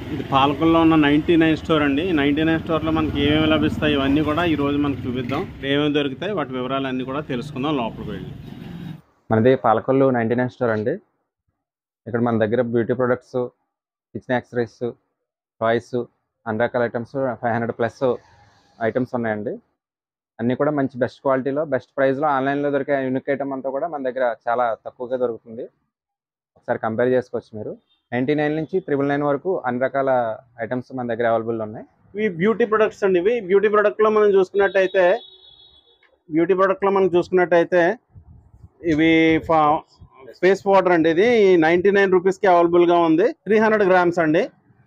ఇది పాలకుల్లో ఉన్న నైంటీ నైన్ స్టోర్ అండి నైంటీ నైన్ స్టోర్లో మనకి ఏమేమి లభిస్తాయి ఇవన్నీ కూడా ఈ రోజు మనకి చూపిద్దాం ఏమేమి దొరుకుతాయి వాటి వివరాలు అన్నీ కూడా తెలుసుకుందాం లోపలికి వెళ్ళి మనది పాలకొల్లు నైంటీ నైన్ స్టోర్ అండి ఇక్కడ మన దగ్గర beauty products kitchen accessories toys అన్ని రకాల items five hundred plus items ఉన్నాయండి అన్నీ కూడా మంచి బెస్ట్ క్వాలిటీలో బెస్ట్ ప్రైస్లో ఆన్లైన్లో దొరికే యూనిక్ ఐటమ్ అంతా కూడా మన దగ్గర చాలా తక్కువగా దొరుకుతుంది ఒకసారి కంపేర్ చేసుకోవచ్చు మీరు నైంటీ నైన్ నుంచి త్రిబుల్ నైన్ వరకు అన్ని రకాల ఐటమ్స్ మన దగ్గర అవైలబుల్ ఉన్నాయి ఇవి బ్యూటీ ప్రొడక్ట్స్ అండి ఇవి బ్యూటీ ప్రొడక్ట్లో మనం చూసుకున్నట్టయితే బ్యూటీ ప్రొడక్ట్లో మనం చూసుకున్నట్టయితే ఇవి ఫేస్ పౌడర్ అండి ఇది నైంటీ నైన్ రూపీస్కి అవైలబుల్గా ఉంది త్రీ హండ్రెడ్ గ్రామ్స్ అండి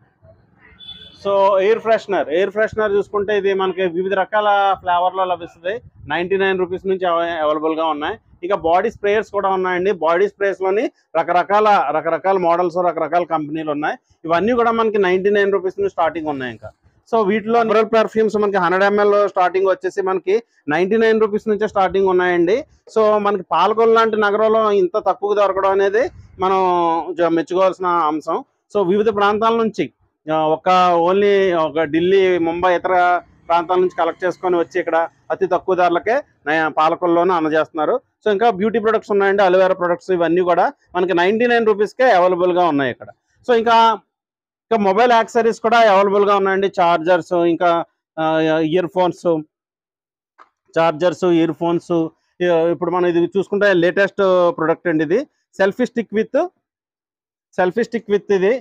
so air freshener air freshener చూసుకుంటే ఇది మనకి వివిధ రకాల ఫ్లేవర్లో లభిస్తుంది నైంటీ నైన్ రూపీస్ నుంచి అవైలబుల్గా ఉన్నాయి ఇక బాడీ స్ప్రేయర్స్ కూడా ఉన్నాయండి బాడీ స్ప్రేస్లోని రకరకాల రకరకాల మోడల్స్ రకరకాల కంపెనీలు ఉన్నాయి ఇవన్నీ కూడా మనకి నైంటీ నైన్ రూపీస్ నుంచి స్టార్టింగ్ ఉన్నాయి ఇంకా సో వీటిలో మిరల్ పర్ఫ్యూమ్స్ మనకి హండ్రెడ్ ఎంఎల్ స్టార్టింగ్ వచ్చేసి మనకి నైంటీ నైన్ రూపీస్ నుంచే స్టార్టింగ్ ఉన్నాయండి సో మనకి పాలకొల్లు లాంటి నగరంలో ఇంత తక్కువ దొరకడం అనేది మనం జ- మెచ్చుకోవాల్సిన అంశం సో వివిధ ప్రాంతాల నుంచి ఆ, ఒక ఓన్లీ ఒక ఢిల్లీ ముంబై ఇతర ప్రాంతాల నుంచి కలెక్ట్ చేసుకొని వచ్చి ఇక్కడ అతి తక్కువ ధరలకే నయ- పాలకొల్లోనే అందజేస్తున్నారు సో ఇంకా బ్యూటీ ప్రొడక్ట్స్ ఉన్నాయండి అలోవేరా ప్రొడక్ట్స్ ఇవన్నీ కూడా మనకి నైంటీ నైన్ రూపీస్కే అవైలబుల్గా ఉన్నాయి ఇక్కడ సో ఇంకా ఇంకా మొబైల్ యాక్సరీస్ కూడా అవైలబుల్గా ఉన్నాయండి చార్జర్స్ ఇంకా earphones chargers earphones ఇప్పుడు మనం ఇది చూసుకుంటే లేటెస్ట్ ప్రొడక్ట్ అండి ఇది selfie stick with selfie stick with ఇది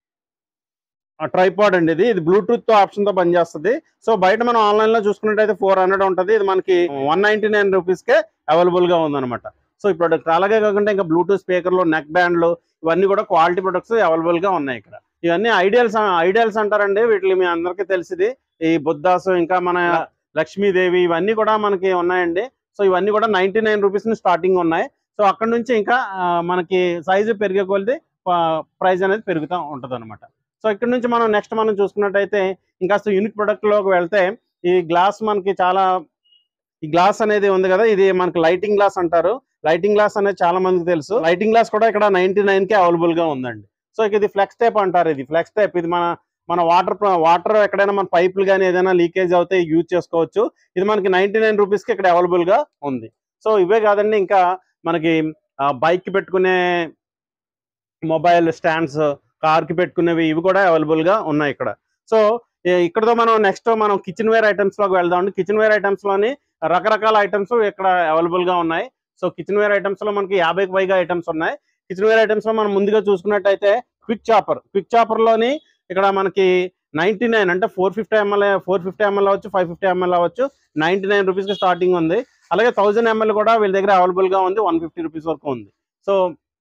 ట్రైపాడ్ అండి ఇది ఇది బ్లూటూత్ ఆప్షన్ తో పనిచేస్తుంది సో బయట మనం ఆన్లైన్ లో చూసుకున్నట్టయితే ఫోర్ హండ్రెడ్ ఉంటుంది ఇది మనకి వన్ నైన్టీ నైన్ రూపీస్కే అవైలబుల్ గా ఉందన్నమాట సో ఈ ప్రొడక్ట్ అలాగే కాకుండా ఇంకా బ్లూటూత్ స్పీకర్లు నెక్ బ్యాండ్లు ఇవన్నీ కూడా క్వాలిటీ ప్రొడక్ట్స్ అవైలబుల్ గా ఉన్నాయి ఇక్కడ ఇవన్నీ ఐడియల్స్ ఐడియల్స్ అంటారండి వీటిని మీ అందరికీ తెలిసింది ఈ బుద్ధాస్ ఇంకా మన లక్ష్మీదేవి ఇవన్నీ కూడా మనకి ఉన్నాయండి సో ఇవన్నీ కూడా నైన్టీ నైన్ రూపీస్ నుంచి స్టార్టింగ్ ఉన్నాయి సో అక్కడ నుంచి ఇంకా ఆ, మనకి సైజు పెరిగే కొలిది ప్రైస్ అనేది పెరుగుతూ ఉంటుంది అనమాట సో ఇక్కడ నుంచి మనం నెక్స్ట్ మనం చూసుకున్నట్టయితే ఇంకా యూనిక్ ప్రొడక్ట్ లోకి వెళ్తే ఈ గ్లాస్ మనకి చాలా ఈ గ్లాస్ అనేది ఉంది కదా ఇది మనకి లైటింగ్ గ్లాస్ అంటారు లైటింగ్ గ్లాస్ అనేది చాలా మందికి తెలుసు లైటింగ్ గ్లాస్ కూడా ఇక్కడ నైన్టీ నైన్ కి అవైలబుల్ గా ఉందండి సో ఇక ఇది ఫ్లెక్స్ టైప్ అంటారు ఇది ఫ్లెక్స్ టైప్ ఇది మన మన వాటర్ వాటర్ ఎక్కడైనా మన పైపులు కానీ ఏదైనా లీకేజ్ అవుతే యూజ్ చేసుకోవచ్చు ఇది మనకి నైన్టీ నైన్ రూపీస్ కి ఇక్కడ అవైలబుల్ గా ఉంది సో ఇవే కాదండి ఇంకా మనకి బైక్ కి పెట్టుకునే మొబైల్ స్టాండ్స్ కార్ కి పెట్టుకునేవి ఇవి కూడా అవైలబుల్ గా ఉన్నాయి ఇక్కడ సో ఏ- ఇక్కడతో మనం నెక్స్ట్ మనం కిచెన్ వేర్ ఐటమ్స్ లోకి వెళ్దాం కిచెన్ వేర్ ఐటమ్స్ లోని రకరకాల ఐటమ్స్ ఇక్కడ అవైలబుల్ గా ఉన్నాయి సో కిచెన్ వేర్ ఐటమ్స్ లో మనకి యాభైకి పైగా ఐటమ్స్ ఉన్నాయి కిచెన్ వేర్ ఐటమ్స్ లో మనం ముందుగా చూసుకున్నట్టయితే క్విక్ చాపర్ క్విక్ చాపర్ లోని ఇక్కడ మనకి నైన్టీ నైన్ అంటే four fifty ML four fifty ML అవ్వచ్చు ఫైవ్ ఫిఫ్టీ ఎంఎల్ అవ్వచ్చు నైన్టీ నైన్ రూపీస్ కి స్టార్టింగ్ ఉంది అలాగే థౌసండ్ ఎంఎల్ కూడా వీళ్ళ దగ్గర అవైలబుల్ గా ఉంది వన్ ఫిఫ్టీ రూపీస్ వరకు ఉంది సో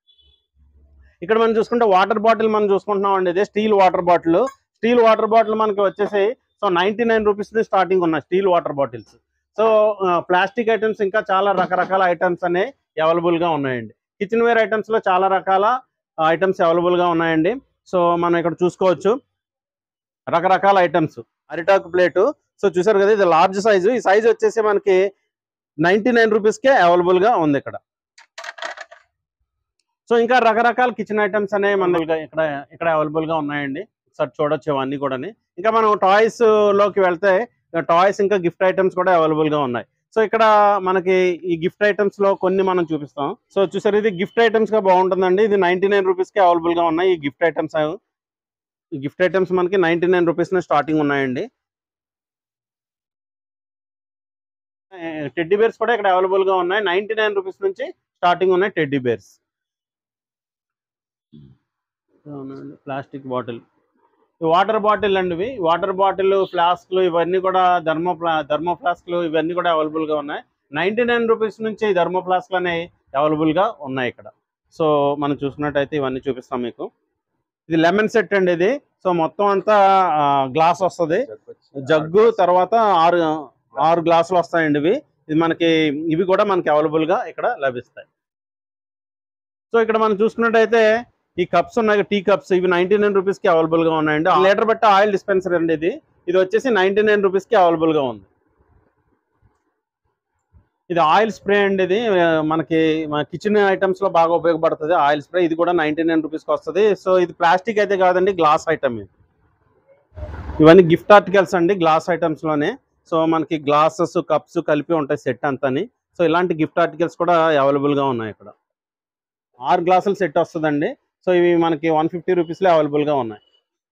ఇక్కడ మనం చూసుకుంటే వాటర్ బాటిల్ మనం చూసుకుంటున్నాం అండి ఇదే steel water bottle steel water bottle మనకి వచ్చేసి so ninety nine rupees starting ఉన్నాయి steel water bottles so plastic items ఇంకా చాలా రకరకాల ఐటమ్స్ అనేవి అవైలబుల్ గా ఉన్నాయండి కిచెన్ వేర్ ఐటమ్స్ లో చాలా రకాల ఐటమ్స్ అవైలబుల్ గా ఉన్నాయండి సో మనం ఇక్కడ చూసుకోవచ్చు రకరకాల ఐటమ్స్ అరిటాకు ప్లేటు సో చూసారు కదా ఇది లార్జ్ సైజు ఈ సైజు వచ్చేసి మనకి నైన్టీ నైన్ రూపీస్కే అవైలబుల్ గా ఉంది ఇక్కడ సో ఇంకా రకరకాల కిచెన్ ఐటమ్స్ అనేవి మన దగ్గర ఇక్కడ ఇక్కడ అవైలబుల్ గా ఉన్నాయండి ఒకసారి చూడొచ్చు అవన్నీ కూడా ఇంకా మనం టాయ్స్ లోకి వెళ్తే టాయ్స్ ఇంకా గిఫ్ట్ ఐటమ్స్ కూడా అవైలబుల్ గా ఉన్నాయి సో ఇక్కడ మనకి ఈ గిఫ్ట్ ఐటమ్స్ లో కొన్ని మనం చూపిస్తాం సో చూసారు ఇది గిఫ్ట్ ఐటమ్స్ గా బాగుంటుందండి ఇది నైన్టీ నైన్ రూపీస్ కి అవైలబుల్ గా ఉన్నాయి ఈ గిఫ్ట్ ఐటమ్స్ ఈ గిఫ్ట్ ఐటమ్స్ మనకి నైన్టీ నైన్ రూపీస్ స్టార్టింగ్ ఉన్నాయండి టెడ్డీ బేర్స్ కూడా ఇక్కడ అవైలబుల్ గా ఉన్నాయి నైన్టీ నైన్ రూపీస్ నుంచి స్టార్టింగ్ ఉన్నాయి teddy bears plastic bottle water bottle అండి ఇవి వాటర్ బాటిల్ ఫ్లాస్క్లు ఇవన్నీ కూడా ధర్మో ధర్మో ఫ్లాస్క్లు ఇవన్నీ కూడా అవైలబుల్ గా ఉన్నాయి నైన్టీ నైన్ రూపీస్ నుంచి ఈ ధర్మో ఫ్లాస్క్లు అనేవి అవైలబుల్ గా ఉన్నాయి ఇక్కడ సో మనం చూసుకున్నట్టయితే ఇవన్నీ చూపిస్తాం మీకు ఇది లెమన్ సెట్ అండి ఇది సో మొత్తం అంతా గ్లాస్ వస్తుంది జగ్గు తర్వాత ఆరు ఆరు గ్లాసులు వస్తాయండి ఇవి ఇది మనకి ఇవి కూడా మనకి అవైలబుల్ గా ఇక్కడ లభిస్తాయి సో ఇక్కడ మనం చూసుకున్నట్టయితే ఈ కప్స్ ఉన్నాయి టీ కప్స్ ఇవి నైన్టీ నైన్ రూపీస్ కి అవైలబుల్ గా ఉన్నాయండి లీటర్ బట్టి ఆయిల్ డిస్పెన్సర్ అండి ఇది ఇది వచ్చేసి నైన్టీ నైన్ రూపీస్ కి అవైలబుల్ గా ఉంది ఇది ఆయిల్ స్ప్రే అండి ఇది ఆ, మనకి మన కిచెన్ ఐటమ్స్ లో బాగా ఉపయోగపడుతుంది ఆయిల్ స్ప్రే ఇది కూడా నైన్టీ నైన్ రూపీస్ కి వస్తుంది సో ఇది ప్లాస్టిక్ అయితే కాదండి గ్లాస్ ఐటమ్ ఇది ఇవన్నీ గిఫ్ట్ ఆర్టికల్స్ అండి గ్లాస్ ఐటమ్స్ లోనే సో మనకి గ్లాసెస్ కప్స్ కలిపి ఉంటాయి సెట్ అంతాని సో ఇలాంటి గిఫ్ట్ ఆర్టికల్స్ కూడా అవైలబుల్ గా ఉన్నాయి ఇక్కడ ఆరు గ్లాసుల సెట్ వస్తుందండి సో ఇవి మనకి వన్ ఫిఫ్టీ రూపీస్లో అవైలబుల్ గా ఉన్నాయి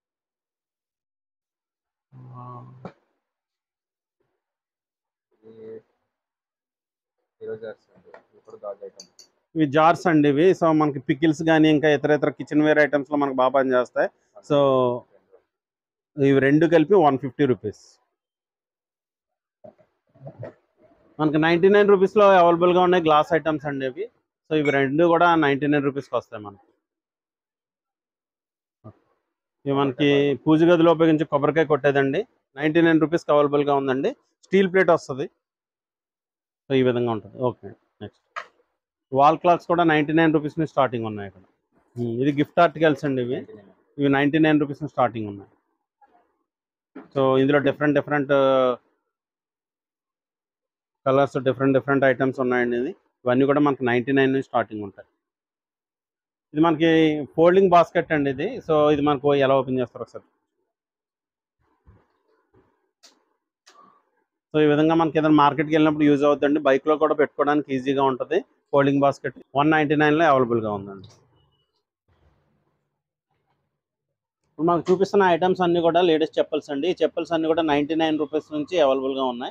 ఇవి జార్స్ అండి ఇవి సో మనకి పికిల్స్ కానీ ఇంకా ఇతర ఇతర కిచెన్ వేర్ ఐటమ్స్ లో మనకు బాగా పనిచేస్తాయి సో ఇవి రెండు కలిపి వన్ ఫిఫ్టీ రూపీస్ మనకి నైంటీ నైన్ రూపీస్లో అవైలబుల్గా ఉన్నాయి గ్లాస్ ఐటమ్స్ అండి ఇవి సో ఇవి రెండు కూడా నైంటీ నైన్ రూపీస్కి వస్తాయి మనకి ఇవి మనకి పూజ గదిలో ఉపయోగించి కొబ్బరికాయ కొట్టేదండి నైంటీ నైన్ రూపీస్కి అవైలబుల్గా ఉందండి స్టీల్ ప్లేట్ వస్తుంది సో ఈ విధంగా ఉంటుంది ఓకే నెక్స్ట్ వాల్ క్లాక్స్ కూడా నైంటీ నైన్ రూపీస్ నుంచి స్టార్టింగ్ ఉన్నాయి ఇక్కడ ఉమ్, ఇది గిఫ్ట్ ఆర్టికల్స్ అండి ఇవి ఇవి నైంటీ నైన్ రూపీస్ నుంచి స్టార్టింగ్ ఉన్నాయి సో ఇందులో different different colours different different items ఉన్నాయండి ఇది ఇవన్నీ కూడా మనకి నైంటీ నైన్ నుంచి స్టార్టింగ్ ఉంటాయి ఇది మనకి ఫోల్డింగ్ బాస్కెట్ అండి ఇది సో ఇది మనకు ఎలా ఓపెన్ చేస్తారు ఒకసారి సో ఈ విధంగా మనకి ఏదైనా మార్కెట్కి వెళ్ళినప్పుడు యూజ్ అవుతుందండి బైక్లో కూడా పెట్టుకోవడానికి ఈజీగా ఉంటుంది ఫోల్డింగ్ బాస్కెట్ వన్ నైంటీ నైన్లో అవైలబుల్గా ఉందండి ఇప్పుడు మాకు చూపిస్తున్న ఐటమ్స్ అన్ని కూడా లేటెస్ట్ చెప్పల్స్ అండి ఈ చెప్పల్స్ అన్ని కూడా నైంటీ నైన్ రూపీస్ నుంచి అవైలబుల్గా ఉన్నాయి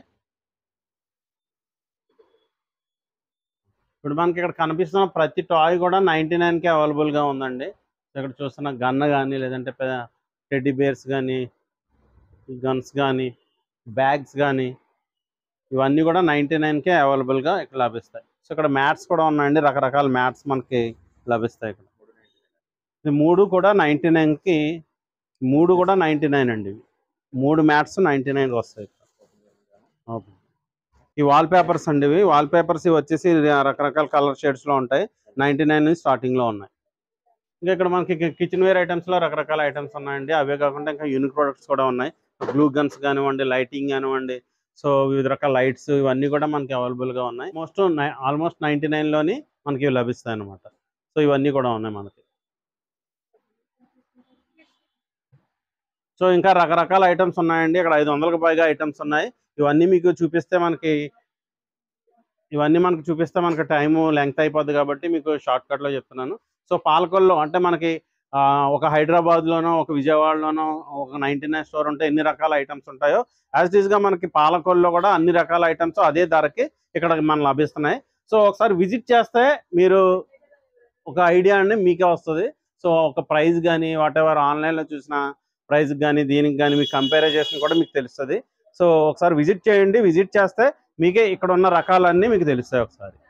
ఇప్పుడు మనకి ఇక్కడ కనిపిస్తున్న ప్రతి టాయ్ కూడా నైంటీ నైన్కి అవైలబుల్గా ఉందండి ఇక్కడ చూస్తున్న గన్ కానీ లేదంటే టెడ్డీ బేర్స్ కానీ గన్స్ కానీ బ్యాగ్స్ కానీ ఇవన్నీ కూడా నైంటీ నైన్కే అవైలబుల్గా ఇక్కడ లభిస్తాయి సో ఇక్కడ మ్యాట్స్ కూడా ఉన్నాయండి రకరకాల మ్యాట్స్ మనకి లభిస్తాయి ఇక్కడ ఈ మూడు కూడా నైంటీ నైన్కి మూడు కూడా నైంటీ నైన్ అండి ఇవి. మూడు మ్యాట్స్ నైంటీ నైన్కి వస్తాయి ఇక్కడ ఓకే ఈ వాల్ పేపర్స్ అండి ఇవి వాల్ పేపర్స్ ఇవి వచ్చేసి రకరకాల కలర్ షేడ్స్లో ఉంటాయి నైంటీ నైన్ నుంచి స్టార్టింగ్లో ఉన్నాయి ఇంకా ఇక్కడ మనకి కిచెన్ వేర్ ఐటమ్స్లో రకరకాల ఐటమ్స్ ఉన్నాయండి అవే కాకుండా ఇంకా యూనిక్ ప్రొడక్ట్స్ కూడా ఉన్నాయి గ్లూ గన్స్ కానివ్వండి లైటింగ్ కానివ్వండి సో వివిధ రకాల లైట్స్ ఇవన్నీ కూడా మనకి అవైలబుల్గా ఉన్నాయి మోస్ట్ ఆల్మోస్ట్ నైంటీ నైన్లోని మనకి ఇవి లభిస్తాయి అన్నమాట సో ఇవన్నీ కూడా ఉన్నాయి మనకి సో ఇంకా రకరకాల ఐటమ్స్ ఉన్నాయండి ఇక్కడ ఐదు వందలకు పైగా ఐటమ్స్ ఉన్నాయి ఇవన్నీ మీకు చూపిస్తే మనకి ఇవన్నీ మనకి చూపిస్తే మనకి టైము లెంగ్త్ అయిపోద్ది కాబట్టి మీకు షార్ట్ కట్లో చెప్తున్నాను సో పాలకొల్లో అంటే మనకి ఆ, ఒక హైదరాబాద్లోనో ఒక విజయవాడలోనో ఒక నైంటీ నైన్ స్టోర్ ఉంటే ఎన్ని రకాల ఐటమ్స్ ఉంటాయో యాజ్ ఈజ్గా మనకి పాలకొల్లో కూడా అన్ని రకాల ఐటమ్స్ అదే ధరకి ఇక్కడ మన లభిస్తున్నాయి సో ఒకసారి విజిట్ చేస్తే మీరు ఒక ఐడియా అండి మీకే వస్తుంది సో ఒక ప్రైస్ కానీ వాట్ ఎవర్ ఆన్లైన్లో చూసిన ప్రైస్ కానీ దీనికి కానీ మీకు కంపారిజేషన్ కూడా మీకు తెలుస్తుంది సో ఒకసారి విజిట్ చేయండి విజిట్ చేస్తే మీకే ఇక్కడ ఉన్న రకాలన్నీ మీకు తెలుస్తాయి ఒకసారి